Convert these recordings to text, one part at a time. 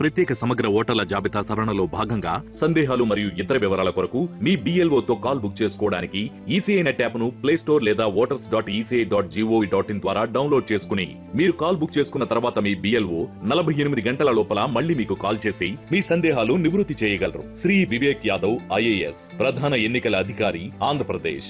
ప్రత్యేక సమగ్ర ఓటర్ల జాబితా సవరణలో భాగంగా సందేహాలు మరియు ఇతర వివరాల కొరకు మీ BLO తో కాల్ బుక్ చేసుకోవడానికి ఈసీఐ నెట్ యాప్ ను ప్లే స్టోర్ లేదా voters dot ECI dot gov dot in ద్వారా డౌన్లోడ్ చేసుకుని మీరు కాల్ బుక్ చేసుకున్న తర్వాత మీ బిఎల్ఓ నలభై ఎనిమిది గంటల లోపల మళ్ళీ మీకు కాల్ చేసి మీ సందేహాలు నివృత్తి చేయగలరు శ్రీ వివేక్ యాదవ్ ఐఏఎస్ ప్రధాన ఎన్నికల అధికారి ఆంధ్రప్రదేశ్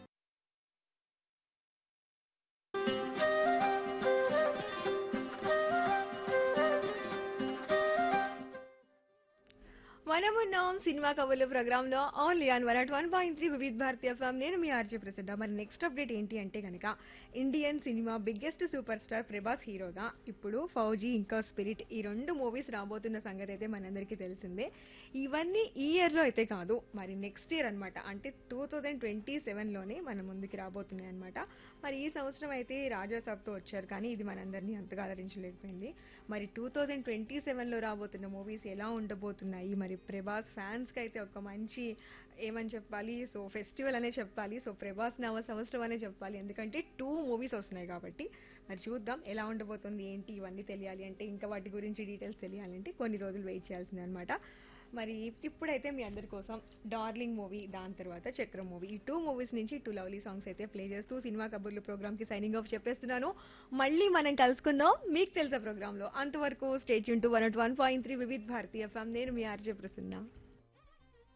మనమున్నాం సినిమా కబుర్ల ప్రోగ్రామ్ లో only on one at one point three వివిధ భారతీయ ఎఫ్ఎం నేను మీ ఆర్జే ప్రసిద్ధ మరి నెక్స్ట్ అప్డేట్ ఏంటి అంటే కనుక Indian cinema biggest super star Prabhas హీరోగా ఇప్పుడు ఫౌజీ ఇంకా స్పిరిట్ ఈ రెండు మూవీస్ రాబోతున్న సంగతి అయితే మనందరికీ తెలిసిందే ఇవన్నీ ఈ ఇయర్ లో అయితే కాదు మరి నెక్స్ట్ ఇయర్ అన్నమాట అంటే టూ థౌజండ్ ట్వంటీ సెవెన్లోనే మన ముందుకి రాబోతున్నాయి అనమాట మరి ఈ సంవత్సరం అయితే రాజా సాబ్తో వచ్చారు కానీ ఇది మనందరినీ అంతగా అలరించలేకపోయింది మరి టూ థౌజండ్ ట్వంటీ సెవెన్లో రాబోతున్న మూవీస్ ఎలా ఉండబోతున్నాయి మరి ప్రభాస్ ఫ్యాన్స్కి అయితే ఒక మంచి ఏమని చెప్పాలి సో ఫెస్టివల్ అనే చెప్పాలి సో ప్రభాస్ నవ సంవత్సరం అనే చెప్పాలి ఎందుకంటే టూ మూవీస్ వస్తున్నాయి కాబట్టి మరి చూద్దాం ఎలా ఉండబోతుంది ఏంటి ఇవన్నీ తెలియాలి అంటే ఇంకా వాటి గురించి డీటెయిల్స్ తెలియాలంటే కొన్ని రోజులు వెయిట్ చేయాల్సిందే అనమాట మరి ఇప్పుడైతే మీ అందరి కోసం డార్లింగ్ మూవీ దాని తర్వాత చక్రం మూవీ ఈ టూ మూవీస్ నుంచి టూ లవ్లీ సాంగ్స్ అయితే ప్లే చేస్తూ సినిమా కబుర్లు ప్రోగ్రామ్ కి సైనింగ్ ఆఫ్ చెప్పేస్తున్నాను మళ్ళీ మనం కలుసుకుందాం మీకు తెలుసా ప్రోగ్రామ్ లో అంతవరకు స్టేట్ యూన్ to one one point three వివిధ్ భారతీయ ఎఫ్ఎం నేను మీ ఆర్జే ప్రసన్న